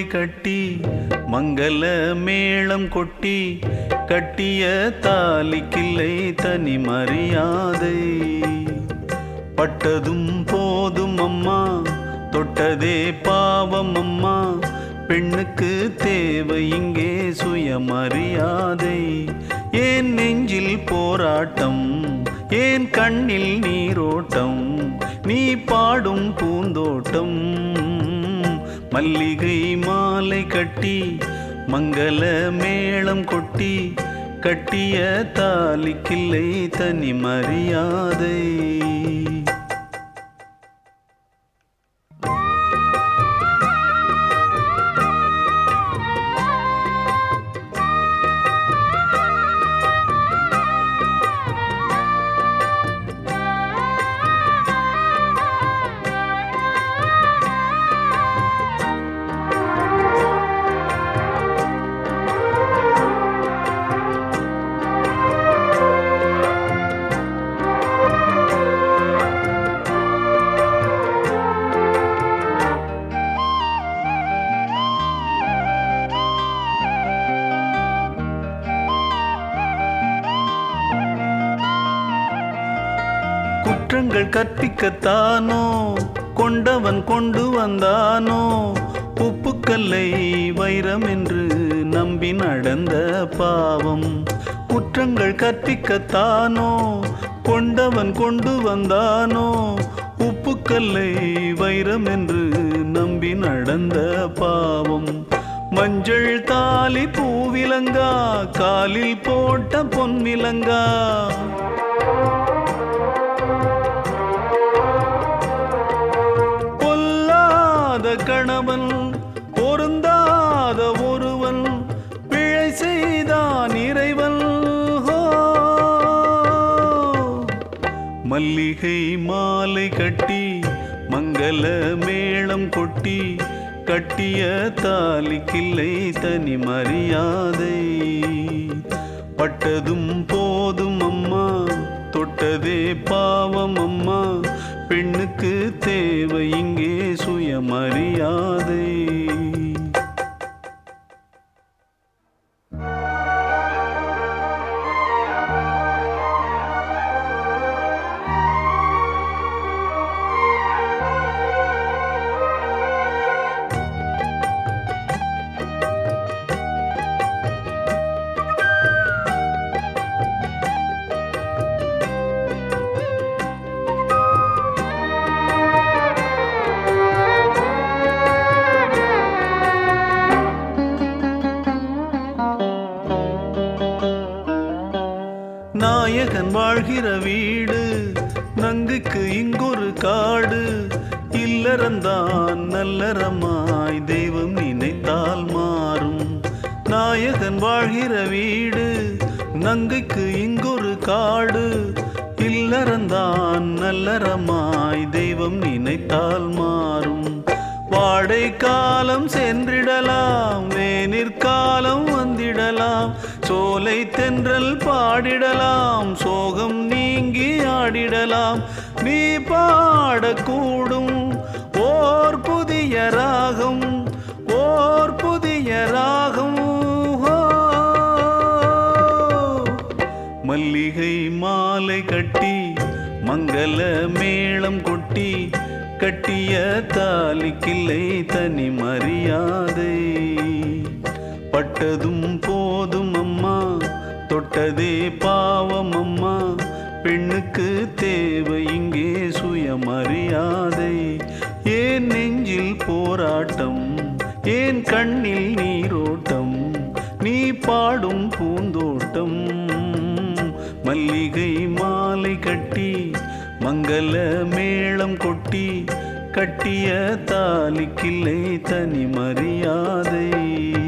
கட்டி மங்கள மேளம் கொட்டி கட்டிய தாலிக்கில்லை தனி மரியாதை பட்டதும் போதும் அம்மா தொட்டதே பாவம் அம்மா பெண்ணுக்கு தேவை இங்கே சுயமரியாதை ஏன் நெஞ்சில் போராட்டம் ஏன் கண்ணில் நீரோட்டம் நீ பாடும் பூந்தோட்டம் மல்லிகை மாலை கட்டி மங்கள மேளம் கொட்டி கட்டிய தாலிக்கில்லை தனி மரியாதை குற்றங்கள் கற்பிக்கத்தானோ கொண்டவன் கொண்டு வந்தானோ உப்புக்கல்லை வைரம் என்று நம்பி நடந்த பாவம் குற்றங்கள் கற்பிக்கத்தானோ கொண்டவன் கொண்டு வந்தானோ உப்புக்கல்லை வைரம் என்று நம்பி நடந்த பாவம் மஞ்சள் தாலி பூவிலங்கா காலில் போட்ட பொன்விலங்கா பொல்லாத கணவன் பொருந்தாத ஒருவன் பிழை செய்தான் இறைவன் ஹோ. மல்லிகை மாலை கட்டி மங்கள மேளம் கொட்டி கட்டிய தாலிக்கில்லை தனி மரியாதை பட்டதும் போதும் அம்மா தொட்டதே பாவம் அம்மா பெண்ணுக்கு தேவை இங்கே சுயமரியாதை நாயகன் வாழ்கிற வீடு நங்குக்கு இங்கொரு காடு இல்லறந்தான் நல்லறமாய் தெய்வம் நினைத்தால் மாறும் நாயகன் வாழ்கிற வீடு நங்குக்கு இங்கொரு காடு இல்லறந்தான் நல்லறமாய் தெய்வம் நினைத்தால் மாறும் வாடை காலம் சென்றிடலாம் வேனிற்காலம் வந்திடலாம் சோலை தென்றல் பாடிடலாம் சோகம் நீங்கி ஆடிடலாம் நீ பாடக்கூடும் ஓர் புதிய ராகம் ஓர் புதிய ராகம் ஹோ. மல்லிகை மாலை கட்டி மங்கள மேளம் கொட்டி கட்டிய தாலிக்கில்லை தனி மரியாதை பட்டதும் போதும் அம்மா தொட்டதே பாவம் அம்மா பெண்ணுக்கு தேவை இங்கே சுயமரியாதை ஏன் நெஞ்சில் போராட்டம் ஏன் கண்ணில் நீரோட்டம் நீ பாடும் பூந்தோட்டம் மல்லிகை மாலை கட்டி மங்கள மேளம் கொட்டி கட்டிய தாலிக்கில்லை தனி மரியாதை